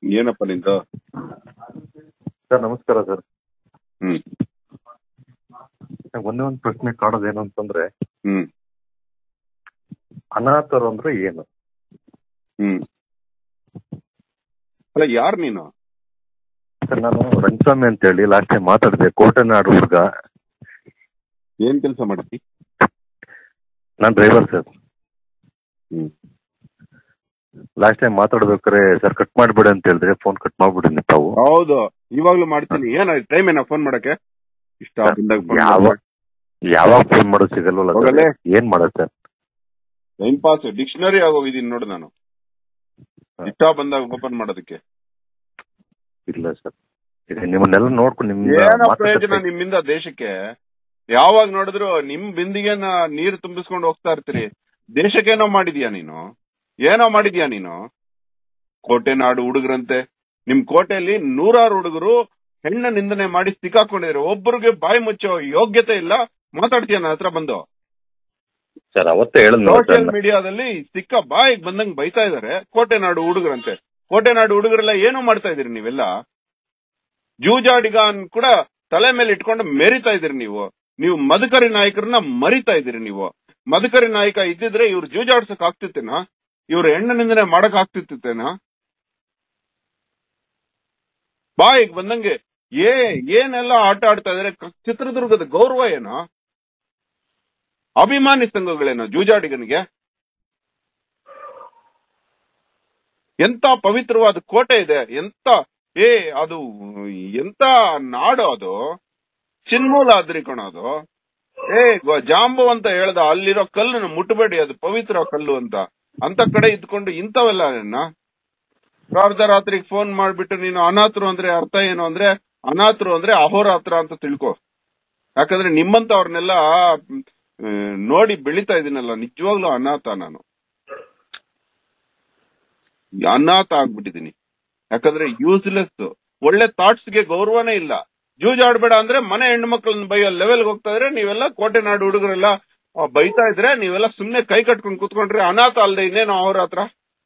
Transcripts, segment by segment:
ಏನಪ್ಪ ನಿಂದು ಸರ್ ನಮಸ್ಕಾರ ಸರ್ ಹ್ಮ್ ಒಂದೇ ಒಂದು ಪ್ರಶ್ನೆ ಕಾಡೋದೇನು ಅಂತಂದ್ರೆ ಹ್ಮ್ ಅನಾಥರು ಅಂದ್ರೆ ಏನು ಹ್ಮ್ ಅಲ್ಲ ಯಾರ್ ನೀನು ಸರ್ ನಾನು ರಂಗಸ್ವಾಮಿ ಅಂತ ಹೇಳಿ ಲಾಸ್ಟ್ ಟೈಮ್ ಮಾತಾಡಿದೆ ಕೋಟೆನಾಡು ಹುಡುಗ ಏನ್ ಕೆಲಸ ಮಾಡ್ತಿ ನಾನು ಡ್ರೈವರ್ ಸರ್ ಹ್ಮ್ ಲಾಸ್ಟ್ ಟೈಮ್ ಮಾತಾಡ್ಬೇಕಾರೆ ಸರ್ ಕಟ್ ಮಾಡ್ಬೇಡಿ ಅಂತ ಹೇಳಿದ್ರೆ ಫೋನ್ ಕಟ್ ಮಾಡ್ಬಿಡಿ ತಾವು ಹೌದು ಇವಾಗ್ಲೂ ಮಾಡ್ತೀನಿ ಏನ ಟೈಮ್ ಏನ ಫೋನ್ ಮಾಡಕ್ಕೆ ಇಷ್ಟ ಬಂದಾಗ phone ಯಾವ ಮಾಡ್ಬೇಕು. ಯಾವಾಗ ಫೋನ್ ಮಾಡೋದು ಸಿಗಲ್ವಲ್ಲ ಸರ್ ಹೋಗಲೇ? ಏನ್ ಮಾಡೋದು ಸರ್ ಟೈಮ್ ಪಾಸ್ ಡಿಕ್ಷನರಿ ಆಗೋಗಿದ್ದೀನಿ ನೋಡು ನಾನು ಹಾ. ಇಷ್ಟ ಬಂದಾಗ ಓಪನ್ ಮಾಡೋದಕ್ಕೆ ಇಲ್ಲ ಸರ್ ಈಗ ನಿಮ್ಮನ್ನೆಲ್ಲ ನೋಡ್ಕೊಂಡು ನಿಮ್ಗೆ ಏನೋ ಪ್ರಯೋಜನ ನಿಮ್ಮಿಂದ ದೇಶಕ್ಕೆ ಯಾವಾಗ ನೋಡಿದ್ರು ನಿಮ್ ಬಿಂದಿಗೆನ ನೀರು ತುಂಬಿಸ್ಕೊಂಡು ಹೋಗ್ತಾ ಇರ್ತೀರಿ ದೇಶಕ್ಕೇನೋ ಮಾಡಿದ್ಯಾ ನೀನು ಏನೋ ಮಾಡಿದ್ಯಾ ನೀನು ಕೋಟೆ ನಾಡು ಹುಡುಗರಂತೆ ನಿಮ್ ಕೋಟೆಯಲ್ಲಿ ನೂರಾರು ಹುಡುಗರು ಹೆಣ್ಣ ನಿಂದನೆ ಮಾಡಿ ಸಿಕ್ಕಾಕೊಂಡಿದ್ರು ಒಬ್ಬರಿಗೆ ಬಾಯಿ ಮುಚ್ಚೋ ಯೋಗ್ಯತೆ ಇಲ್ಲ ಮಾತಾಡ್ತೀಯ ನನ್ನ ಹತ್ರ ಬಂದು ಸರ್ ಅವತ್ತೇ ಹೇಳದ್ ಸೋಷಿಯಲ್ ಮೀಡಿಯಾದಲ್ಲಿ ಸಿಕ್ಕ ಬಾಯಿಗೆ ಬಂದಂಗ್ ಬೈತಾ ಇದಾರೆ ಕೋಟೆ ನಾಡು ಹುಡುಗರಂತೆ ಕೋಟೆ ನಾಡು ಹುಡುಗರೆಲ್ಲ ಏನು ಮಾಡ್ತಾ ಇದೀರಿ ನೀವೆಲ್ಲ ಜೂಜಾಡಿಗಾನ್ ಕೂಡ ತಲೆ ಮೇಲೆ ಇಟ್ಕೊಂಡು ಮೆರಿತಾ ಇದೀರಿ ನೀವು ನೀವು ಮದಕರಿ ನಾಯಕರನ್ನ ಮರಿತಾ ಇದೀರಿ ನೀವು ಮದಕರಿ ನಾಯಕ ಇದ್ದಿದ್ರೆ ಇವ್ರು ಜೂಜಾಡ್ಸಕ್ ಆಗ್ತಿತ್ತೇನಾ ಇವ್ರ ಹೆಣ್ಣನಿಂದನೆ ಮಾಡಕ್ ಆಗ್ತಿತ್ತೇನಾ ಬಾಯಿಗೆ ಬಂದಂಗೆ ಏ ಏನೆಲ್ಲ ಆಟ ಆಡ್ತಾ ಇದಾರೆ ಕ- ಚಿತ್ರದುರ್ಗದ ಗೌರವ ಏನೋ ಅಭಿಮಾನಿ ಸಂಘಗಳೇನೋ ಜೂಜಾಡಿಗನಿಗೆ ಎಂತ ಪವಿತ್ರವಾದ ಕೋಟೆ ಇದೆ ಎಂತ ಏ ಅದು ಎಂತ ನಾಡು ಅದು ಚಿನ್ಮೂಲ ಆದ್ರಿ ಕಣ ಅದು ಏ ಗ- ಜಾಂಬು ಅಂತ ಹೇಳ್ದ ಅಲ್ಲಿರೋ ಕಲ್ಲನ್ನು ಮುಟ್ಟಬೇಡಿ ಅದು ಪವಿತ್ರ ಕಲ್ಲು ಅಂತ ಅಂತ ಕಡೆ ಇದ್ಕೊಂಡು ಇಂಥವೆಲ್ಲ ಅರ್ಧ ರಾತ್ರಿಗೆ ಫೋನ್ ಮಾಡ್ಬಿಟ್ಟು ನೀನು ಅನಾಥರು ಅಂದ್ರೆ ಅರ್ಥ ಏನು ಅಂದ್ರೆ ಅನಾಥರು ಅಂದ್ರೆ ಅಹೋರಾತ್ರ ಅಂತ ತಿಳ್ಕೊ ಯಾಕಂದ್ರೆ ನಿಮ್ಮಂತ ಅವ್ರನ್ನೆಲ್ಲ ನೋಡಿ ಬೆಳಿತಾ ಇದೀನಲ್ಲ ನಿಜವಾಗ್ಲೂ ಅನಾಥ ನಾನು ಅನಾಥ ಆಗ್ಬಿಟ್ಟಿದೀನಿ ಯಾಕಂದ್ರೆ ಯೂಸ್ಲೆಸ್ ಒಳ್ಳೆ ಥಾಟ್ಸ್ ಗೆ ಗೌರವನೇ ಇಲ್ಲ ಜೂಜಾಡ್ಬೇಡ ಅಂದ್ರೆ ಮನೆ ಹೆಣ್ಣು ಮಕ್ಕಳನ್ನ ಬೈಯೋ ಲೆವೆಲ್ಗೆ ಹೋಗ್ತಾ ಇದ್ರೆ ನೀವೆಲ್ಲ ಕೋಟೆ ನಾಡು ಹುಡುಗರೆಲ್ಲ ಆ, ಬೈತಾ ಇದ್ರೆ ನೀವೆಲ್ಲ ಸುಮ್ನೆ ಕೈ ಕಟ್ಕೊಂಡು ಕೂತ್ಕೊಂಡ್ರೆ ಅನಾಥ ಅಲ್ದೆ ಇನ್ನೇನು ಅವ್ರ ಹತ್ರ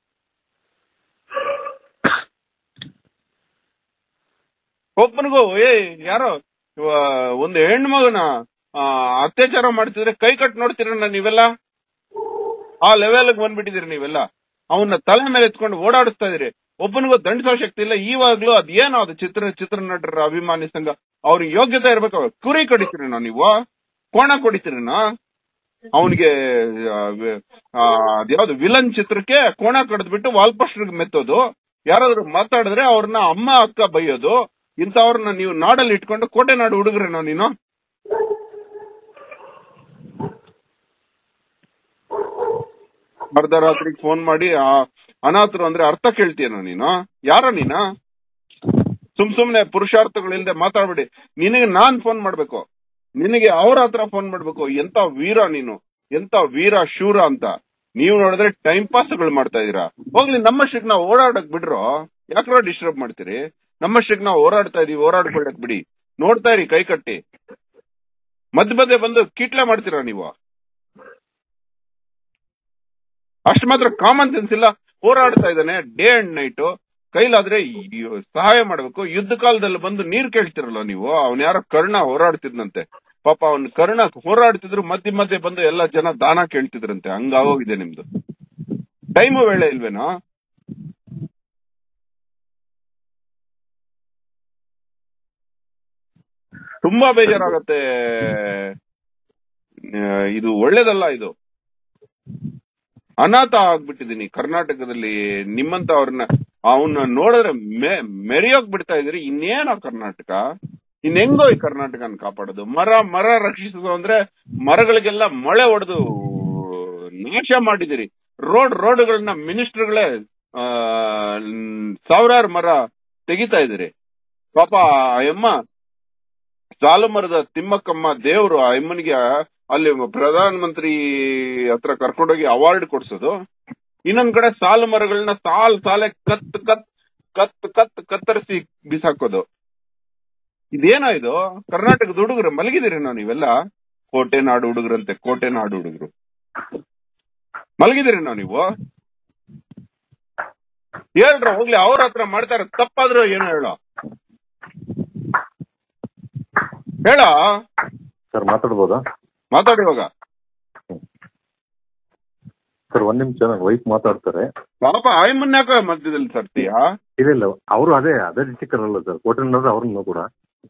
ಒಬ್ಬನಿಗೂ ಏ ಯಾರೋ ಇವ ಒಂದು ಹೆಣ್ಣು ಮಗನ ಆ, ಅತ್ಯಾಚಾರ ಮಾಡ್ತಿದ್ರೆ ಕೈ ಕಟ್ ನೋಡ್ತೀರಣ್ಣ ನೀವೆಲ್ಲ ಆ ಲೆವೆಲ್ಗೆ ಬಂದ್ಬಿಟ್ಟಿದ್ದೀರಿ ನೀವೆಲ್ಲ ಅವನ್ನ ತಲೆ ಮೇಲೆ ಎತ್ಕೊಂಡು ಓಡಾಡಿಸ್ತಾ ಇದೀರಿ ಒಬ್ಬನಿಗೂ ದಂಡಿಸೋ ಶಕ್ತಿ ಇಲ್ಲ ಇವಾಗ್ಲೂ ಅದೇನೋ ಅದು ಚಿತ್ರ ಚಿತ್ರ ನಟರ ಅಭಿಮಾನಿ ಸಂಘ ಅವ್ರಿಗೆ ಯೋಗ್ಯತೆ ಇರ್ಬೇಕು ಕುರಿ ಕಡಿತೀರಿನೋ ನೀವು ಕೋಣ ಕೊಡಿತೀರಿನೋ ಅವನಿಗೆ ಅದ್ಯಾವ್ದು ವಿಲನ್ ಚಿತ್ರಕ್ಕೆ ಕೋಣ ಕಡ್ದ್ಬಿಟ್ಟು ವಾಲ್ಪೋಸ್ಟರ್ ಮೆತ್ತೋದು ಯಾರಾದ್ರೂ ಮಾತಾಡಿದ್ರೆ ಅವ್ರನ್ನ ಅಮ್ಮ ಅಕ್ಕ ಬೈಯೋದು ಇಂಥವ್ರನ್ನ ನೀವು ನಾಡಲ್ಲಿ ಇಟ್ಕೊಂಡು ಕೋಟೆ ನಾಡು ಹುಡುಗ್ರೇನೋ ನೀನು ಅರ್ಧ ರಾತ್ರಿಗೆ ಫೋನ್ ಮಾಡಿ ಆ ಅನಾಥರು ಅಂದ್ರೆ ಅರ್ಥ ಕೇಳ್ತೀಯನೋ ನೀನು ಯಾರ ನೀನ ಸುಮ್ ಸುಮ್ನೆ ಪುರುಷಾರ್ಥಗಳಿಲ್ದೆ ಮಾತಾಡ್ಬೇಡಿ ನಿನಗೆ ನಾನ್ ಫೋನ್ ಮಾಡ್ಬೇಕು ನಿನಗೆ ಅವ್ರ ಹತ್ರ ಫೋನ್ ಮಾಡ್ಬೇಕು ಎಂತ ವೀರ ನೀನು ಎಂತ ವೀರ ಶೂರ ಅಂತ ನೀವು ನೋಡಿದ್ರೆ ಟೈಮ್ ಪಾಸ್ಗಳು ಮಾಡ್ತಾ ಇದೀರಾ ಹೋಗ್ಲಿ ನಮ್ಮಷ್ಟಕ್ಕೆ ನಾವು ಓಡಾಡಕ್ ಬಿಡ್ರೋ ಯಾಕ್ರೋ ಡಿಸ್ಟರ್ಬ್ ಮಾಡ್ತೀರಿ ನಮ್ಮಷ್ಟಕ್ಕೆ ನಾವು ಓಡಾಡ್ತಾ ಇದೀವಿ ಓಡಾಡ್ಕೊಳ್ಳಕ್ ಬಿಡಿ ನೋಡ್ತಾ ಇರಿ ಕೈ ಕಟ್ಟಿ ಮಧ್ಯ ಮಧ್ಯೆ ಬಂದು ಕೀಟ್ಲೆ ಮಾಡ್ತೀರಾ ನೀವು ಅಷ್ಟು ಮಾತ್ರ ಕಾಮನ್ ಸೆನ್ಸ್ ಇಲ್ಲ ಹೋರಾಡ್ತಾ ಇದ್ದಾನೆ ಡೇ ಅಂಡ್ ನೈಟ್ ಕೈಲಾದ್ರೆ ಈ ಸಹಾಯ ಮಾಡ್ಬೇಕು ಯುದ್ಧ ಕಾಲದಲ್ಲಿ ಬಂದು ನೀರ್ ಕೇಳ್ತಿರಲ್ಲ ನೀವು ಅವನ್ ಯಾರೋ ಕರ್ಣ ಹೋರಾಡ್ತಿದ್ನಂತೆ ಪಾಪ ಅವ್ನ ಕರ್ಣ ಹೋರಾಡ್ತಿದ್ರು ಮಧ್ಯೆ ಮಧ್ಯೆ ಬಂದು ಎಲ್ಲ ಜನ ದಾನ ಕೇಳ್ತಿದ್ರಂತೆ ಹಂಗಾಗೋಗಿದೆ ನಿಮ್ದು ಟೈಮು ವೇಳೆ ಇಲ್ವೇನೋ ತುಂಬಾ ಬೇಜಾರಾಗತ್ತೆ ಆ, ಇದು ಒಳ್ಳೇದಲ್ಲ ಇದು ಅನಾಥ ಆಗ್ಬಿಟ್ಟಿದೀನಿ ಕರ್ನಾಟಕದಲ್ಲಿ ನಿಮ್ಮಂತ ಅವ್ರನ್ನ ಅವನ್ನ ನೋಡಿದ್ರೆ ಮೆ- ಮೆರೆಯೋಕ್ ಬಿಡ್ತಾ ಇದ್ರಿ ಇನ್ನೇನೋ ಕರ್ನಾಟಕ ಇನ್ ಹೆಂಗೋ ಈ ಕರ್ನಾಟಕನ ಕಾಪಾಡೋದು ಮರ ಮರ ರಕ್ಷಿಸೋದು ಅಂದ್ರೆ ಮರಗಳಿಗೆಲ್ಲ ಮಳೆ ಹೊಡೆದು ನಾಶ ಮಾಡಿದಿರಿ ರೋಡ್ ರೋಡ್ಗಳನ್ನ ಮಿನಿಸ್ಟರ್ಗಳೇ ಆ, ನ್- ಸಾವಿರಾರು ಮರ ತೆಗಿತಾ ಇದ್ದೀರಿ ಪಾಪ ಆ ಅಮ್ಮ ಸಾಲು ಮರದ ತಿಮ್ಮಕ್ಕಮ್ಮ ದೇವ್ರು ಆ ಅಮ್ಮನಿಗೆ ಅಲ್ಲಿ ಪ್ರಧಾನ ಮಂತ್ರಿ ಹತ್ರ ಕರ್ಕೊಂಡೋಗಿ ಅವಾರ್ಡ್ ಕೊಡ್ಸೋದು ಇನ್ನೊಂದ್ ಕಡೆ ಸಾಲು ಮರಗಳನ್ನ ಸಾಲ್ ಸಾಲೆ ಕತ್ ಕತ್ ಕತ್ ಕತ್ ಕತ್ತರಿಸಿ ಬಿಸಾಕೋದು ಇದೇನೋ ಇದು ಕರ್ನಾಟಕದ ಹುಡುಗರು ಮಲಗಿದಿರೇನೋ ನೀವೆಲ್ಲ ಕೋಟೆ ನಾಡು ಹುಡುಗರಂತೆ ಕೋಟೆ ನಾಡು ಹುಡುಗರು ಮಲಗಿದಿರೇನೋ ನೀವು ಹೇಳ್ರ ಹೋಗ್ಲಿ ಅವ್ರ ಹತ್ರ ಮಾಡ್ತಾರ ತಪ್ಪಾದ್ರೂ ಏನು ಹೇಳೋ ಹೇಳ ಸರ್ ಮಾತಾಡ್ಬೋದಾ ಮಾತಾಡಿ ಇವಾಗ ಸರ್ ಒಂದ್ ನಿಮಿಷ ನನ್ನ ವೈಫ್ ಮಾತಾಡ್ತಾರೆ ಪಾಪ ಆಯ್ಮನ್ ಯಾಕೆ ಮಧ್ಯದಲ್ಲಿ ಸರ್ತೀಯಾ ಇಲ್ಲ ಇಲ್ಲ ಅವರು ಅದೇ ಅದೇ ಡಿಸ್ಟಿಕ್ ಅಲ್ಲ ಸರ್ ಕೋಟೆನವ್ರು ಅವ್ರನ್ನ ಕೂಡ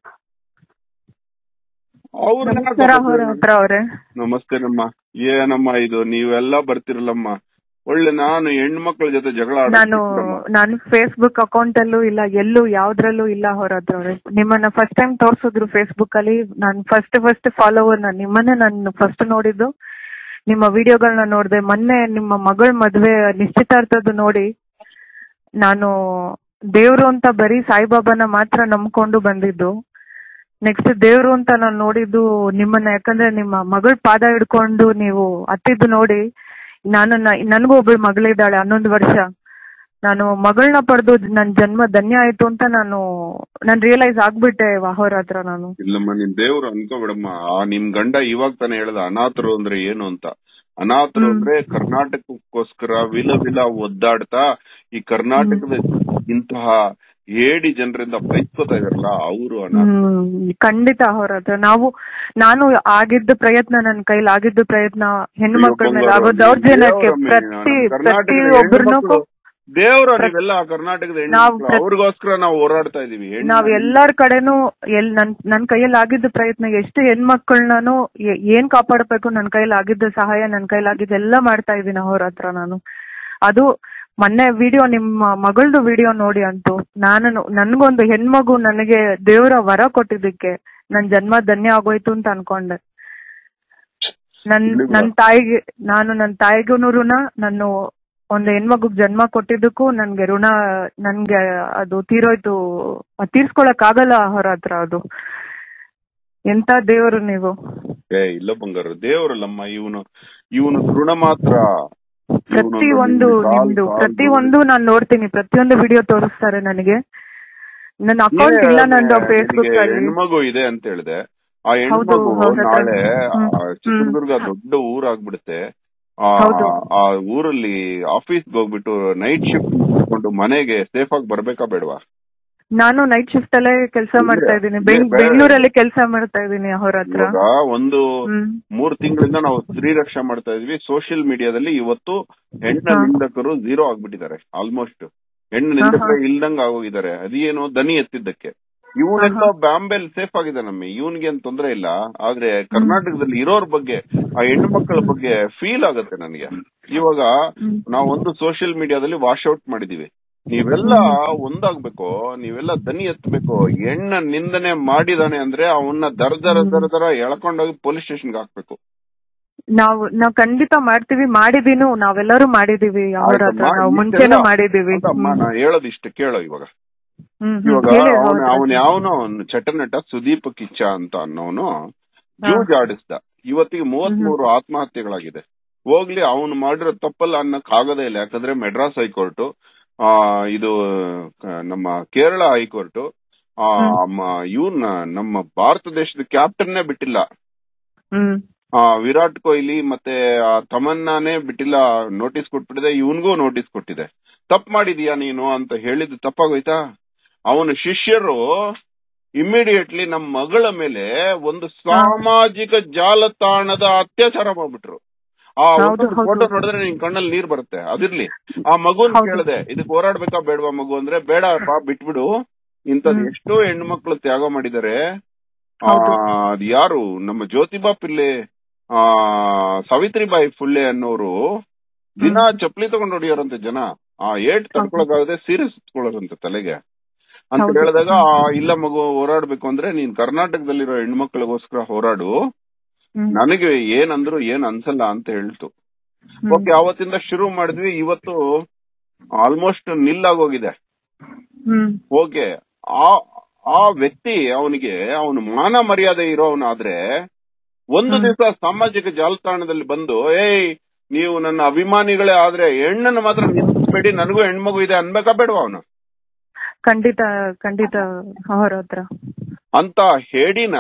ಅವ್ರು ನಮಸ್ಕಾರ ಅವ್ರ ಹತ್ರ ಅವ್ರೆ ನಮಸ್ತೆ ನಮ್ಮ ಏನಮ್ಮ ಇದು ನೀವೆಲ್ಲ ಬರ್ತಿರಲ್ಲಮ್ಮ ಒಳ್ಳೆ ನಾನು ಹೆಣ್ಮಕ್ಳ ಜೊತೆ ಜಗಳ ನಾನು ಆಡೋದು ನಾನು ಫೇಸ್ಬುಕ್ ಅಕೌಂಟ್ ಅಲ್ಲೂ ಇಲ್ಲ ಎಲ್ಲೂ ಯಾವ್ದ್ರಲ್ಲೂ ಇಲ್ಲ ಅವ್ರ ಹತ್ರ ಅವ್ರೆ ನಿಮ್ಮನ್ನ ಫಸ್ಟ್ ಟೈಮ್ ತೋರ್ಸಿದ್ರು ಫೇಸ್ಬುಕ್ ಅಲ್ಲಿ ನಾನು ಫಸ್ಟ್ ಫಸ್ಟ್ ಫಾಲೋವರ್ ನಾನು ನಿಮ್ಮನ್ನೇ ನಾನು ಫಸ್ಟ್ ನೋಡಿದ್ದು ನಿಮ್ಮ ವಿಡಿಯೋಗಳನ್ನ ನೋಡಿದೆ ಮೊನ್ನೆ ನಿಮ್ಮ ಮಗಳ ಮದ್ವೆ ನಿಶ್ಚಿತಾರ್ಥದ್ದು ನೋಡಿ ನಾನು ದೇವ್ರು ಅಂತ ಬರೀ ಸಾಯಿಬಾಬಾನ ಮಾತ್ರ ನಂಬ್ಕೊಂಡು ಬಂದಿದ್ದು ನೆಕ್ಸ್ಟ್ ದೇವ್ರು ಅಂತ ನಾನು ನೋಡಿದ್ದು ನಿಮ್ಮನ್ನ ಯಾಕಂದ್ರೆ ನಿಮ್ಮ ಮಗಳ ಪಾದ ಹಿಡ್ಕೊಂಡು ನೀವು ಹತ್ತಿದ್ದು ನೋಡಿ ನಾನು ನನಗೂ ಒಬ್ಬಳು ಮಗಳಿದ್ದಾಳೆ ಹನ್ನೊಂದು ವರ್ಷ ನಾನು ಮಗಳನ್ನ ಪಡೆದು ನನ್ನ ಜನ್ಮ ಧನ್ಯ ಆಯ್ತು ಅಂತ ನಾನು ನಾನು ರಿಯಲೈಸ್ ಆಗ್ಬಿಟ್ಟೆ ವಾಹೋರ್ ಹತ್ರ ನಾನು ಇಲ್ಲಮ್ಮ ನಿನ್ ದೇವ್ರು ಅನ್ಕೋಬಿಡಮ್ಮ ಆ ನಿಮ್ ಗಂಡ ಇವಾಗ ತಾನೇ ಹೇಳ್ದ ಅನಾಥರು ಅಂದ್ರೆ ಏನು ಅಂತ ಅನಾಥರು ಹ್ಮ್. ಅಂದ್ರೆ ಕರ್ನಾಟಕಕ್ಕೋಸ್ಕರ ವಿಲ ವಿಲ ಒದ್ದಾಡ್ತಾ ಈ ಕರ್ನಾಟಕದ ಇಂತಹ ಹೇಡಿ ಜನರಿಂದ ಬೈಸ್ಕೋತಾ ಇದಾರಲ್ಲ ಅವರು ಅನಾಥ ಹ್ಮ್ ಖಂಡಿತ ಅವ್ರ ಹತ್ರ ನಾವು ನಾನು ಆಗಿದ್ದ ಪ್ರಯತ್ನ ನನ್ನ ಕೈಲಿ ಆಗಿದ್ದ ಪ್ರಯತ್ನ ಹೆಣ್ಣು ಮಕ್ಕಳ ಮೇಲೆ ಆಗೋ ದೌರ್ಜನ್ಯಕ್ಕೆ ಪ್ರತಿ ಪ್ರತಿ ಒಬ್ಬರನ್ನೂ ದೇವ್ರ ನೀವೆಲ್ಲ ಕರ್ನಾಟಕದ ನಾವು ಹೆಣ್ಮಕ್ಳು ಪ್ರತಿ- ಅವ್ರಿಗೋಸ್ಕರ ನಾವು ಹೋರಾಡ್ತಾ ಇದೀವಿ ಹೆಣ್ಣು ನಾವ್ ಎಲ್ಲಾರ್ ಕಡೆನೂ ಎಲ್ ನನ್ ನನ್ ಕೈಯಲ್ಲಿ ಆಗಿದ್ದ ಪ್ರಯತ್ನ ಎಷ್ಟು ಹೆಣ್ಮಕ್ಳನ್ನೂ ಏ- ಏನ್ ಕಾಪಾಡಬೇಕು ನನ್ ಕೈಯಲ್ಲಿ ಆಗಿದ್ದ ಸಹಾಯ ನನ್ ಕೈಯಲ್ಲಿ ಆಗಿದ್ದ ಎಲ್ಲ ಮಾಡ್ತಾ ಇದೀನಿ ಅವ್ರ ಹತ್ರ ನಾನು ಅದು ಮೊನ್ನೆ ವಿಡಿಯೋ ನಿಮ್ಮ ಮಗಳದು ವಿಡಿಯೋ ನೋಡಿ ಅಂತು ನಾನು ನನ್ಗೊಂದು ಹೆಣ್ಮಗು ನನಗೆ ದೇವರ ವರ ಕೊಟ್ಟಿದ್ದಕ್ಕೆ ನನ್ ಜನ್ಮ ಧನ್ಯ ಆಗೋಯ್ತು ಅಂತ ಅನ್ಕೊಂಡೆ ನನ್ ಇಲ್ಲಿಗೂ- ನನ್ ತಾಯಿಗೆ ನಾನು ನನ್ ತಾಯಿಗೂ ಋಣ ನಾನು ಒಂದು ಹೆಣ್ಮಗುಗ್ ಜನ್ಮ ಕೊಟ್ಟಿದ್ದಕ್ಕೂ ನನ್ಗೆ ಋಣ ನನ್ಗೆ ಅದು ತೀರೋಯ್ತು ಅದ್ ತೀರ್ಸ್ಕೊಳಕ್ ಆಗಲ್ಲ ಅವ್ರ ಹತ್ರ ಅದು ಎಂತ ದೇವರು ನೀವು ಏ ಇಲ್ಲ ಬಂಗಾರ ದೇವರಲ್ಲಮ್ಮ ಇವನು ಇವನು ಋಣ ಮಾತ್ರ ಇವ್ನು ಪ್ರತಿ ಒಂದು ನಿಮ್ಗೆ ಕಾಲ್ ನಿಮ್ದು ಕಾಲ್ ಪ್ರತಿ ಒಂದು ನಾನ್ ನೋಡ್ತೀನಿ ಪ್ರತಿಯೊಂದು ವಿಡಿಯೋ ತೋರಿಸ್ತಾರೆ ನನಗೆ ನನ್ನ ಅಕೌಂಟ್ ಇಲ್ಲ ಏನೇ ನಂದು ನಿನಗೆ ಫೇಸ್ಬುಕ್ ಅಲ್ಲಿ ಹೆಣ್ಮಗು ಇದೆ ಅಂತ ಹೇಳಿದೆ ಆ ಹೌದು, ಹೆಣ್ಮಗು ಹೌದು, ನಾಳೆ ಹ್ಮ್, ಆ ಚಿತ್ರದುರ್ಗ ದೊಡ್ಡ ಊರಾಗ್ಬಿಡುತ್ತೆ ಆ ಹೌದು. ಆ ಊರಲ್ಲಿ ಆಫೀಸ್ಗೆ ಹೋಗ್ಬಿಟ್ಟು ನೈಟ್ ಶಿಫ್ಟ್ ಮಾಡ್ಕೊಂಡು ಮನೆಗೆ ಸೇಫ್ ಆಗಿ ಬರ್ಬೇಕಾ ಬೇಡವಾ ನಾನು ನೈಟ್ ಶಿಫ್ಟ್ ಅಲ್ಲೇ ಕೆಲಸ ಇಲ್ಲ, ಮಾಡ್ತಾ ಇದ್ದೀನಿ ಇಲ್ಲ, ಬೇಡ. ಬೆಂಗಳೂರಲ್ಲಿ ಕೆಲಸ ಮಾಡ್ತಾ ಇದ್ದೀನಿ ಅವ್ರ ಹತ್ರ ಇವಾಗ ಒಂದು ಹ್ಮ್ ಮೂರ್ ತಿಂಗಳಿಂದ ನಾವು ಸ್ತ್ರೀ ರಕ್ಷಾ ಮಾಡ್ತಾ ಇದ್ವಿ ಸೋಷಿಯಲ್ ಮೀಡಿಯಾದಲ್ಲಿ ಇವತ್ತು ಹೆಣ್ಣ ಹಾ. ನಿಂದಕರು ಝೀರೋ ಆಗ್ಬಿಟ್ಟಿದ್ದಾರೆ ಆಲ್ಮೋಸ್ಟ್ ಹೆಣ್ಣು ನಿಂದಕರೇ ಇಲ್ದಂಗ ಆಗೋಗಿದ್ದಾರೆ ಅದೇನು ದನಿ ಎತ್ತಿದ್ದಕ್ಕೆ ಇವನೆಲ್ಲ ಬಾಂಬೆಲ್ ಸೇಫ್ ಆಗಿದೆ ನಮ್ಮಿ ಇವನ್ಗೆ ಏನ್ ತೊಂದ್ರೆ ಇಲ್ಲ ಆದ್ರೆ ಕರ್ನಾಟಕದಲ್ಲಿ ಇರೋರ್ ಬಗ್ಗೆ ಆ ಹೆಣ್ಣು ಮಕ್ಕಳ ಬಗ್ಗೆ ಫೀಲ್ ಆಗುತ್ತೆ ನನಗೆ ಇವಾಗ ಹ್ಮ್. ನಾವು ಒಂದು ಸೋಷಿಯಲ್ ಮೀಡಿಯಾದಲ್ಲಿ ವಾಶ್ ಔಟ್ ಮಾಡಿದೀವಿ ನೀವೆಲ್ಲ ಒಂದಾಗ್ಬೇಕು ನೀವೆಲ್ಲ ದನಿ ಎತ್ತಬೇಕು ಹೆಣ್ಣ ನಿಂದನೆ ಮಾಡಿದಾನೆ ಅಂದ್ರೆ ಅವನ್ನ ದರ ದರ ದರ ದರ ಎಳ್ಕೊಂಡೋಗಿ ಪೊಲೀಸ್ ಸ್ಟೇಷನ್ಗೆ ಹಾಕ್ಬೇಕು ನಾವು ನಾವ್ ಖಂಡಿತ ಮಾಡ್ತೀವಿ ಮಾಡಿದೀನು ನಾವೆಲ್ಲರೂ ಮಾಡಿದೀವಿ ಅವ್ರ ಆಯ್ತು, ಹತ್ರ ಮಾಡಿ, ನಾವು ಇಷ್ಟೆಲ್ಲ- ಮುಂಚೆನೂ ಮಾಡಿದೀವಿ ಅಂತಮ್ಮ ನಾ ಹೇಳೋದು ಇಷ್ಟ ಕೇಳೋ ಇವಾಗ ಹ್ಮ್, ಹ್ಮ್. ಇವಾಗ ಹೇಳಿ ಅವನ ಹೌದು. ಅವನ್ ಯಾವನೋ ಅವ್ನು ಚಟನಟ ಸುದೀಪ್ ಕಿಚ್ಚ ಅಂತ ಅನ್ನೋನು ಜೂಜ್ ಆಡಿಸ್ದ ಇವತ್ತಿಗೆ ಮೂವತ್ ಮೂರು ಆತ್ಮಹತ್ಯೆಗಳಾಗಿದೆ ಹೋಗ್ಲಿ ಅವನು ಮಾಡಿರೋ ತಪ್ಪಲ್ಲ ಅನ್ನಕ್ ಆಗದೇ ಇಲ್ಲ ಯಾಕಂದ್ರೆ ಮೆಡ್ರಾಸ್ ಹೈಕೋರ್ಟ್ ಆ ಇದು ಕ- ನಮ್ಮ ಕೇರಳ ಹೈಕೋರ್ಟ್ ಆ ಇವನ್ ನಮ್ಮ ಭಾರತ ದೇಶದ ಕ್ಯಾಪ್ಟನ್ನೇ ಬಿಟ್ಟಿಲ್ಲ ಹ್ಮ್ ಆ ವಿರಾಟ್ ಕೊಹ್ಲಿ ಮತ್ತೆ ಆ ತಮನ್ನಾನೇ ಬಿಟ್ಟಿಲ್ಲ ನೋಟಿಸ್ ಕೊಟ್ಬಿಟ್ಟಿದೆ ಇವನ್ಗೂ ನೋಟಿಸ್ ಕೊಟ್ಟಿದೆ ತಪ್ಪು ಮಾಡಿದೀಯಾ ನೀನು ಅಂತ ಹೇಳಿದ್ದು ತಪ್ಪಾಗೋಯ್ತಾ ಅವನ ಶಿಷ್ಯರು ಇಮಿಡಿಯೇಟ್ಲಿ ನಮ್ಮ ಮಗಳ ಮೇಲೆ ಒಂದು ಸಾಮಾಜಿಕ ಜಾಲತಾಣದ ಅತ್ಯಾಚಾರ ಮಾಡ್ಬಿಟ್ರು ಆ ಹೌದು, ಹೌದು. ಫೋಟೋ ನೋಡಿದ್ರೆ ನಿನ್ ಕಣ್ಣಲ್ಲಿ ನೀರ್ ಬರುತ್ತೆ ಅದಿರ್ಲಿ ಆ ಮಗುನ್ ಹೌದು. ಕೇಳಿದೆ ಇದಕ್ಕೆ ಹೋರಾಡ್ಬೇಕಾ ಬೇಡವಾ ಮಗು ಅಂದ್ರೆ ಬೇಡಪ್ಪ ಬಿಟ್ಬಿಡು ಇಂಥದ್ ಹ್ಮ್. ಎಷ್ಟೋ ಹೆಣ್ಣು ಮಕ್ಕಳು ತ್ಯಾಗ ಮಾಡಿದ್ದಾರೆ ಆ, ಹೌದು. ಅದ್ ಯಾರು ನಮ್ಮ ಜ್ಯೋತಿಬಾ ಪಿಲ್ಲೆ ಆ ಸಾವಿತ್ರಿಬಾಯಿ ಫುಲ್ಲೆ ಅನ್ನೋರು ದಿನ ಚಪ್ಪಲಿ ತಗೊಂಡು ಹೊಡಿಯೋರಂತೆ ಜನ ಆ ಏಟ್ ತಡ್ಕೊಳಕಾಗದೆ ಸೀರೆ ಸುತ್ಕೊಳ್ಳೋರಂತೆ ತಲೆಗೆ ಅಂತ ಹೌದು. ಹೇಳಿದಾಗ ಆ, ಇಲ್ಲ ಮಗು ಹೋರಾಡ್ಬೇಕು ಅಂದ್ರೆ ನೀನ್ ಕರ್ನಾಟಕದಲ್ಲಿರೋ ಹೆಣ್ಮಕ್ಳಿಗೋಸ್ಕರ ಹೋರಾಡು ಹ್ಮ್. ನನಗೆ ಏನಂದ್ರು ಏನ್ ಅನ್ಸಲ್ಲ ಅಂತ ಹೇಳ್ತು ಹ್ಮ್. ಓಕೆ ಅವತ್ತಿಂದ ಶುರು ಮಾಡಿದ್ವಿ ಇವತ್ತು ಆಲ್ಮೋಸ್ಟ್ ನಿಲ್ಲಾಗೋಗಿದೆ ಹ್ಮ್ ಓಕೆ ಆ ಆ ವ್ಯಕ್ತಿ ಅವನಿಗೆ ಅವನು ಮಾನ ಮರ್ಯಾದೆ ಇರೋವನಾದ್ರೆ ಒಂದು ಹ್ಮ್. ದಿವಸ ಸಾಮಾಜಿಕ ಜಾಲತಾಣದಲ್ಲಿ ಬಂದು ಏಯ್ ನೀವು ನನ್ನ ಅಭಿಮಾನಿಗಳೇ ಆದ್ರೆ ಹೆಣ್ಣನ್ನು ಮಾತ್ರ ನಿಲ್ಲಿಸ್ಬೇಡಿ ನನಗೂ ಹೆಣ್ಮಗು ಇದೆ ಅನ್ಬೇಕಾ ಬೇಡವಾ ಅವನು ಖಂಡಿತ ಖಂಡಿತ ಅವ್ರ ಹತ್ರ ಅಂತ ಹೇಡಿನ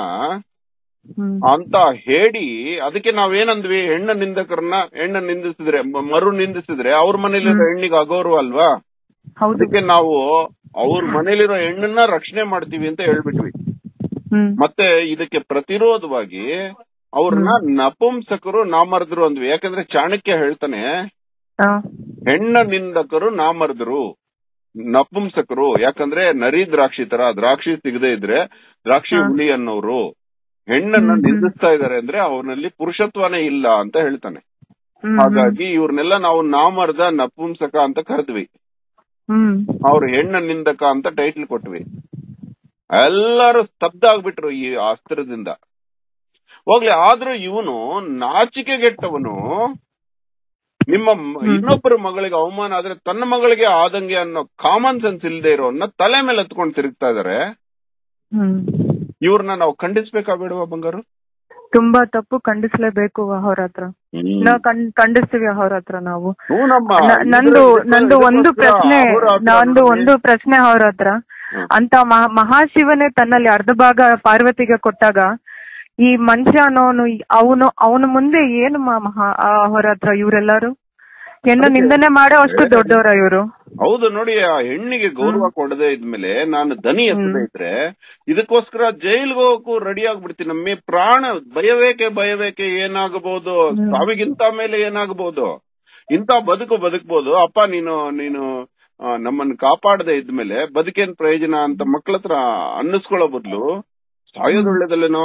ಹ್ಮ್ ಅಂತ ಹೇಡಿ ಅದಕ್ಕೆ ನಾವೇನಂದ್ವಿ ಹೆಣ್ಣ ನಿಂದಕರನ್ನ ಹೆಣ್ಣ ನಿಂದಿಸಿದ್ರೆ ಮ- ಮರು ನಿಂದಿಸಿದ್ರೆ ಅವ್ರ ಮನೇಲಿ ಹೆಣ್ಣಿಗೆ ಅಗೌರವ ಅಲ್ವಾ ಹೌದು ಅದಕ್ಕೆ ನಾವು ಅವ್ರ ಮನೇಲಿರೋ ಹೆಣ್ಣನ್ನ ರಕ್ಷಣೆ ಮಾಡ್ತೀವಿ ಅಂತ ಹೇಳ್ಬಿಟ್ವಿ ಹ್ಮ್ ಮತ್ತೆ ಇದಕ್ಕೆ ಪ್ರತಿರೋಧವಾಗಿ ಅವ್ರನ್ನ ನಪುಂಸಕರು ನಾಮರ್ದರು ಅಂದ್ವಿ ಯಾಕಂದ್ರೆ ಚಾಣಕ್ಯ ಹೇಳ್ತಾನೆ ಹಾ ಹೆಣ್ಣ ನಿಂದಕರು ನಾಮರ್ದರು ನಪುಂಸಕರು ಯಾಕಂದ್ರೆ ನರಿ ದ್ರಾಕ್ಷಿ ತರ ದ್ರಾಕ್ಷಿ ಸಿಗದೆ ಇದ್ರೆ ದ್ರಾಕ್ಷಿ ಹಾ. ಹುಳಿ ಅನ್ನೋರು ಹೆಣ್ಣನ್ನ ಹ್ಮ್, ಹ್ಮ್. ನಿಂದಿಸ್ತಾ ಇದಾರೆ ಅಂದ್ರೆ ಅವನಲ್ಲಿ ಪುರುಷತ್ವನೇ ಇಲ್ಲ ಅಂತ ಹೇಳ್ತಾನೆ ಹ್ಮ್, ಹಾಗಾಗಿ ಇವ್ರನ್ನೆಲ್ಲ ನಾವು ನಾಮರ್ದ ನಪುಂಸಕ ಅಂತ ಕರೆದ್ವಿ ಹ್ಮ್ ಅವ್ರ ಹೆಣ್ಣ ನಿಂದಕ ಅಂತ ಟೈಟ್ಲ್ ಕೊಟ್ವಿ ಎಲ್ಲರೂ ಸ್ತಬ್ಧ ಆಗ್ಬಿಟ್ರು ಈ ಅಸ್ತ್ರದಿಂದ ಹೋಗ್ಲಿ ಆದ್ರೂ ಇವನು ನಾಚಿಕೆಗೆಟ್ಟವನು ನಿಮ್ಮ ಮ- ಹ್ಮ್. ಇನ್ನೊಬ್ಬರ ಮಗಳಿಗೆ ಅವಮಾನ ಆದ್ರೆ ತನ್ನ ಮಗಳಿಗೆ ಆದಂಗೆ ಅನ್ನೋ ಕಾಮನ್ ಸೆನ್ಸ್ ಇಲ್ದೇ ಇರೋನ್ನ ತಲೆ ಮೇಲೆ ಹತ್ಕೊಂಡು ತಿರುಗ್ತಾ ಇದಾರೆ ಹ್ಮ್ ಇವ್ರನ್ನ ನಾವು ಖಂಡಿಸ್ಬೇಕಾ ಬೇಡವಾ ಬಂಗಾರು ತುಂಬಾ ತಪ್ಪು ಖಂಡಿಸ್ಲೇಬೇಕು ಅವ್ರ ಹತ್ರ ನಾವ್ ಕಣ್- ಖಂಡಿಸ್ತೀವಿ ಅವ್ರ ಹತ್ರ ನಾವು ಹ್ಞೂ ನಮ್ಮ ನ- ನಂದು ಇದಕ್ಕೋಸ್ಕರ- ನಂದು ಒಂದು ಇದಕ್ಕೋಸ್ಕರ ಪ್ರಶ್ನೆ ಅಹೋರಾತ್ರ ನಂದು ನೋಡಿ. ಒಂದು ಪ್ರಶ್ನೆ ಅವ್ರ ಹತ್ರ ಹ್ಮ್. ಅಂತ ಮಹಾ- ಮಹಾಶಿವನೇ ತನ್ನಲ್ಲಿ ಅರ್ಧ ಭಾಗ ಪಾರ್ವತಿಗೆ ಕೊಟ್ಟಾಗ ಈ ಮನುಷ್ಯ ಅನ್ನೋನು ಅವನು ಅವನ ಮುಂದೆ ಏನು ಮ- ಮಹಾ ಅವ್ರ ಹತ್ರ ಇವರೆಲ್ಲರೂ ಹೆಣ್ಣು ಅದಕ್ಕೆ- ನಿಂದನೆ ಮಾಡೋ ಅಷ್ಟು ದೊಡ್ಡವರ ಇವರು ಹೌದು ನೋಡಿ ಆ ಹೆಣ್ಣಿಗೆ ಗೌರವ ಕೊಡದೆ ಇದ್ಮೇಲೆ ನಾನು ದನಿ ಎತ್ತದೇ ಇದ್ರೆ ಇದಕ್ಕೋಸ್ಕರ ಜೈಲ್ಗೆ ಹೋಗಕ್ಕೂ ರೆಡಿ ಆಗ್ಬಿಡ್ತೀನಿ ನಮ್ಮಿ ಪ್ರಾಣ ಭಯವೇಕೆ ಭಯವೇಕೆ ಏನಾಗಬಹುದು ಸಾವಿಗಿಂತ ಮೇಲೆ ಏನಾಗಬಹುದು ಇಂತ ಬದುಕು ಬದುಕಬಹುದು ಅಪ್ಪ ನೀನು ನೀನು ಆ, ನಮ್ಮನ್ನ ಕಾಪಾಡದೆ ಇದ್ಮೇಲೆ ಬದುಕೇನ್ ಪ್ರಯೋಜನ ಅಂತ ಮಕ್ಳ ಹತ್ರ ಅನ್ನಿಸ್ಕೊಳ್ಳೋ ಬದಲು ಸಾಯೋದು ಒಳ್ಳೇದಲ್ಲೇನೋ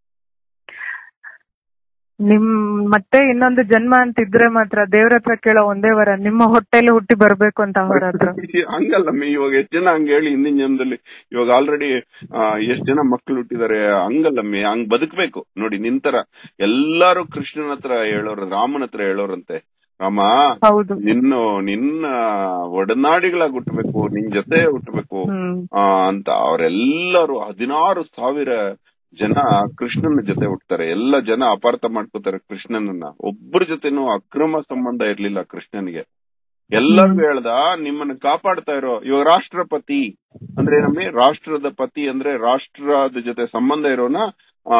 ನಿಮ್ ಮತ್ತೆ ಇನ್ನೊಂದು ಜನ್ಮ ಅಂತ ಇದ್ರೆ ಮಾತ್ರ ದೇವ್ರ ಹತ್ರ ಕೇಳೋ ಒಂದೇ ವರ ನಿಮ್ಮ ಹೊಟ್ಟೆಲಿ ಹುಟ್ಟಿ ಬರ್ಬೇಕು ಅಂತ ಅವ್ರ ಹತ್ರ ಹಂಗಲ್ಲಮ್ಮಿ ಇವಾಗ ಎಷ್ಟ್ ಜನ ಹಂಗ ಹೇಳಿ ಹಿಂದಿನ ಜನ್ಮದಲ್ಲಿ ಇವಾಗ ಆಲ್ರೆಡಿ ಎಷ್ಟ್ ಜನ ಮಕ್ಳು ಹುಟ್ಟಿದಾರೆ ಹಂಗಲ್ಲಮ್ಮಿ ಹಂಗ್ ಬದುಕ್ಬೇಕು ನೋಡಿ ನಿಂತರ ಎಲ್ಲಾರು ಕೃಷ್ಣನ ಹತ್ರ ಹೇಳೋರು ರಾಮನ ಹತ್ರ ಹೇಳೋರಂತೆ ರಾಮ ಹೌದು ನಿನ್ನ ನಿನ್ನ ಒಡನಾಡಿಗಳಾಗಿ ಹುಟ್ಟಬೇಕು ನಿನ್ ಜೊತೆ ಹುಟ್ಟಬೇಕು ಹ್ಮ್ ಆ, ಅಂತ ಅವರೆಲ್ಲರೂ ಹದಿನಾರು ಸಾವಿರ ಜನ ಕೃಷ್ಣನ ಜೊತೆ ಹುಟ್ತಾರೆ ಎಲ್ಲ ಜನ ಅಪಾರ್ಥ ಮಾಡ್ಕೋತಾರೆ ಕೃಷ್ಣನನ್ನ ಒಬ್ಬರ ಜೊತೆನೂ ಅಕ್ರಮ ಸಂಬಂಧ ಇರ್ಲಿಲ್ಲ ಕೃಷ್ಣನಿಗೆ ಎಲ್ಲರಿಗೂ ಹೇಳ್ದ ನಿಮ್ಮನ್ನ ಕಾಪಾಡ್ತಾ ಇರೋ ಇವಾಗ ರಾಷ್ಟ್ರಪತಿ ಅಂದ್ರೆ ಏನಮ್ಮಿ ರಾಷ್ಟ್ರದ ಪತಿ ಅಂದ್ರೆ ರಾಷ್ಟ್ರದ ಜೊತೆ ಸಂಬಂಧ ಇರೋನ ಆ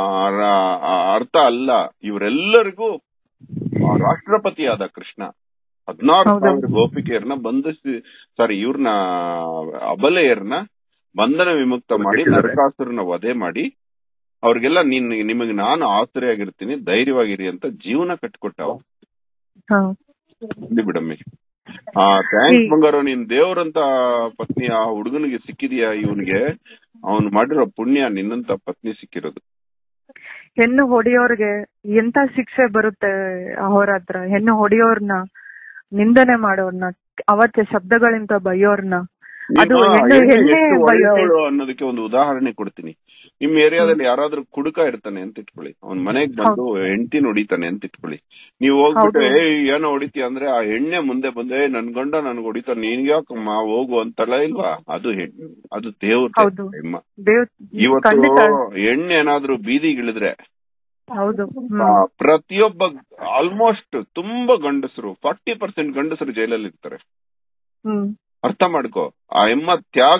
ರಾ- ಆ, ಅರ್ಥ ಅಲ್ಲ ಇವರೆಲ್ಲರಿಗೂ ಆ, ರಾಷ್ಟ್ರಪತಿ ಆದ ಕೃಷ್ಣ ಹದಿನಾರು ಹೌದು. ಸಾವಿರ ಗೋಪಿಕೆಯರನ್ನ ಬಂಧಿಸಿ ಸಾರಿ ಇವ್ರನ್ನ ಅಬಲೆಯರನ್ನ ಬಂಧನ ವಿಮುಕ್ತ ಮಾಡಿ ಬಿಟ್ಟಿದ್ದಾರೆ. ನರಕಾಸುರನ ವಧೆ ಮಾಡಿ ಅವ್ರಿಗೆಲ್ಲ ನಿನ್ ನಿಮಗೆ ನಾನು ಆಸರೆಯಾಗಿರ್ತೀನಿ ಧೈರ್ಯವಾಗಿರಿ ಅಂತ ಜೀವನ ಕಟ್ಕೊಟ್ಟ ಅವ್ರು. ಹಾ ಇಲ್ಲಿ ಬಿಡಮ್ಮಿ ಆ ಥ್ಯಾಂಕ್ಸ್ ಈ- ಬಂಗಾರ ನೀನ್ ದೇವ್ರಂತ ಪತ್ನಿ ಆ ಹುಡುಗನಿಗೆ ಸಿಕ್ಕಿದ್ಯಾ ಇವನಿಗೆ ಅವನು ಮಾಡಿರೋ ಪುಣ್ಯ ನಿನ್ನಂತ ಪತ್ನಿ ಸಿಕ್ಕಿರೋದು ಹೆಣ್ಣು ಹೊಡೆಯೋರ್ಗೆ ಎಂತ ಶಿಕ್ಷೆ ಬರುತ್ತೆ ಅವ್ರ ಹತ್ರ ಹೆಣ್ಣು ಹೊಡೆಯೋರ್ನ ನಿಂದನೆ ಮಾಡೋರ್ನ ಅವತ್ತೆ ಶಬ್ದಗಳಿಂದ ಬೈಯೋರ್ನ ಅದು ನೀನು ಹೆಣ್ಣು ಹೆಣ್ಣು ಹೆಣ್ಣೆ ಎಷ್ಟು ಬೈಯುತ್ತೆ ಒಳ್ಳೆಯವಳು ಅನ್ನೋದಕ್ಕೆ ಒಂದು ಉದಾಹರಣೆ ಕೊಡ್ತೀನಿ ನಿಮ್ ಏರಿಯಾದಲ್ಲಿ ಯಾರಾದ್ರೂ ಕುಡುಕ ಇರ್ತಾನೆ ಅಂತ ಇಟ್ಕೊಳ್ಳಿ ಅವ್ನ್ ಮನೆಗ್ ಬಂದು ಹೆಂಡತಿ ಹೊಡಿತಾನೆ ಅಂತ ಇಟ್ಕೊಳ್ಳಿ ನೀವು ಹೋಗ್ಬಿಟ್ಟು ಹೌದು. ಏ ಏನೋ ಹೊಡಿತೀಯ ಅಂದ್ರೆ ಆ ಹೆಣ್ಣೆ ಮುಂದೆ ಬಂದು ಏ ನನ್ ಗಂಡ ನನ್ಗೆ ಹೊಡಿತಾನೆ ನಿನ್ಗೆ ಯಾಕಮ್ಮ ಹೋಗು ಅಂತಲ್ಲ ಇಲ್ವಾ ಅದು ಹೆಣ್ಣು ಅದು ದೇವ್ರ ಹೌದು. ಹೆಮ್ಮ ದೇವ್ ಇವತ್ತು ಖಂಡಿತ ಹೆಣ್ಣು ಏನಾದ್ರೂ ಬೀದಿಗಿಳಿದ್ರೆ ಹೌದು ಹ್ಮ್. ಆ, ಪ್ರತಿಯೊಬ್ಬ ಆಲ್ಮೋಸ್ಟ್ ತುಂಬಾ ಗಂಡಸರು ಫಾರ್ಟಿ ಪರ್ಸೆಂಟ್ ಗಂಡಸರು ಜೈಲಲ್ಲಿ ಇರ್ತಾರೆ ಹ್ಮ್ ಅರ್ಥ ಮಾಡ್ಕೋ ಆ ಎಮ್ಮ ತ್ಯಾಗ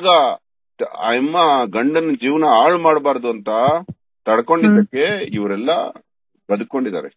ಆ ಎಮ್ಮ ಗಂಡನ ಜೀವನ ಹಾಳು ಮಾಡಬಾರ್ದು ಅಂತ ತಡ್ಕೊಂಡಿದ್ದಕ್ಕೆ ಇವರೆಲ್ಲ ಬದುಕೊಂಡಿದ್ದಾರೆ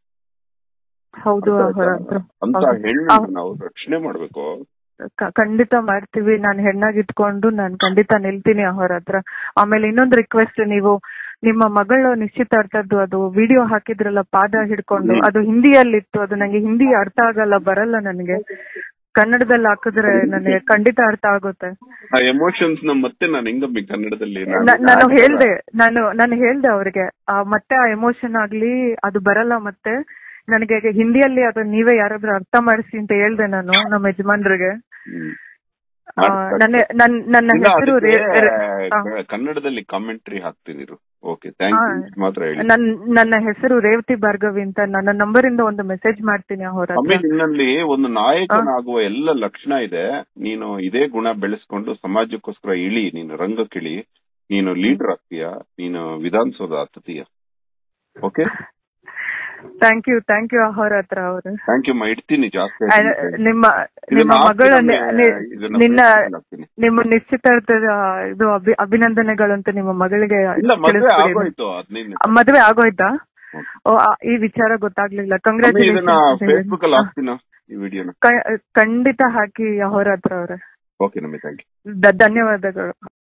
ಹೌದು ಅರ್ಥ ಅವ್ರ ಆಯ್ತಾ? ಹತ್ರ ಅಂತ ಹೌದು. ಹೆಣ್ಣು ಆ, ನಾವು ರಕ್ಷಣೆ ಮಾಡ್ಬೇಕು ಕ- ಖಂಡಿತ ಮಾಡ್ತೀವಿ ನಾನ್ ಹೆಣ್ಣಾಗಿ ಇಟ್ಕೊಂಡು ನಾನ್ ಖಂಡಿತ ನಿಲ್ತೀನಿ ಅವ್ರ ಹತ್ರ ಆಮೇಲೆ ಇನ್ನೊಂದು ರಿಕ್ವೆಸ್ಟ್ ನೀವು ನಿಮ್ಮ ಮಗಳು ನಿಶ್ಚಿತಾರ್ಥದ್ದು ಅದು ವಿಡಿಯೋ ಹಾಕಿದ್ರಲ್ಲ ಪಾದ ಹಿಡ್ಕೊಂಡು ಹ್ಮ್. ಅದು ಹಿಂದಿಯಲ್ಲಿತ್ತು ಅದು ನಂಗೆ ಹಿಂದಿ ಅರ್ಥ ಆಗಲ್ಲ ಬರಲ್ಲ ನನಗೆ ಕನ್ನಡದಲ್ಲಿ ಹಾಕಿದ್ರೆ ನನಗೆ ಖಂಡಿತ ಅರ್ಥ ಆಗುತ್ತೆ ಆ ಎಮೋಷನ್ಸ್ ನ ಮತ್ತೆ ನಾನು ಹೆಂಗಮ್ಮಿ ಕನ್ನಡದಲ್ಲಿ ನಾನು ನ- ನಾನು ಹೇಳ್ದೆ ನಾನು ನಾನು ಹೇಳ್ದೆ ಅವ್ರಿಗೆ ಆ, ಮತ್ತೆ ಆ ಎಮೋಷನ್ ಆಗ್ಲಿ ಅದು ಬರಲ್ಲ ಮತ್ತೆ ನನಗೆ ಹಿಂದಿಯಲ್ಲಿ ಅದು ನೀವೇ ಯಾರಾದ್ರೂ ಅರ್ಥ ಮಾಡಿಸಿ ಅಂತ ಹೇಳ್ದೆ ನಾನು ನಮ್ಮ ಯಜಮಾನ್ರಿಗೆ ಹ್ಮ್. ಆ, ನನ್ನ ನನ್ನ ನನ್ನ ಇಲ್ಲ, ಹೆಸರು ಅದಕ್ಕೆ ಆ. ಕ- ಕನ್ನಡದಲ್ಲಿ ಕಾಮೆಂಟ್ರಿ ಹಾಕ್ತೀನಿ ಓಕೆ ಥ್ಯಾಂಕ್ ಯು ಹಾ. ಮಾತ್ರ ಹೇಳಿ ನನ್ ನನ್ನ ಹೆಸರು ರೇವತಿ ಭಾರ್ಗವಿ ಅಂತ ನನ್ನ ನಂಬರ್ ಇಂದ ಒಂದು ಮೆಸೇಜ್ ಮಾಡ್ತೀನಿ ಅವ್ರ ಹತ್ರ ಆಮೇಲೆ ನಿನ್ನಲ್ಲಿ ಒಂದು ನಾಯಕನಾಗುವ ಎಲ್ಲ ಲಕ್ಷಣ ಇದೆ ನೀನು ಇದೇ ಗುಣ ಬೆಳೆಸ್ಕೊಂಡು ಸಮಾಜಕ್ಕೋಸ್ಕರ ಇಳಿ ನೀನು ರಂಗಕ್ಕಿಳಿ ನೀನು ಲೀಡರ್ ಆಗ್ತೀಯ ನೀನು ವಿಧಾನಸೌಧ ಹತ್ತತೀಯ okay thank you thank you ಅವ್ರ ಹತ್ರ ಅವರು ಥ್ಯಾಂಕ್ ಯು ಮಾ ಇಡ್ತೀನಿ ಜಾಸ್ತಿ ಆ, ನಿಮ್ಮ ಇದನ್ನ ನಿಮ್ಮ ಮಗಳ ಹಾಕ್ತೀನಿ, ನಿ- ನಿ- ಇದನ್ನ ನಿನ್ನ Facebook ನಲ್ಲಿ ಹಾಕ್ತೀನಿ. ನಿಮ್ಮ ನಿಶ್ಚಿತಾರ್ಥದ ಇದು ಅಭಿ ಅಭಿನಂದನೆಗಳು ಅಂತ ನಿಮ್ಮ ಮಗಳಿಗೆ ಇಲ್ಲ ಮದ್ವೆ ತಿಳಿಸ್ಬಿಡಿ. ಆಗೋಯ್ತು ಹದಿನೈದು ಆ, ಮದ್ವೆ ಆಗೋಯ್ತಾ ಹ್ಮ್. ಓ ಆ, ಈ ವಿಚಾರ ಗೊತ್ತಾಗ್ಲಿಲ್ಲ ಇದನ್ನ ಫೇಸ್ಬುಕ್ ಅಲ್ಲಿ ಕಂಗ್ರಾಚುಲೇಷನ್ ಹಾಕ್ತೀನ ಈ ವಿಡಿಯೋನ ಖಂಡಿತ ಹಾಕಿ ಅವ್ರ ಹತ್ರ ಅವ್ರೆ ಓಕೆ ನಮ್ಮಿ ಥ್ಯಾಂಕ್ ಯು ಧ- ಧನ್ಯವಾದಗಳು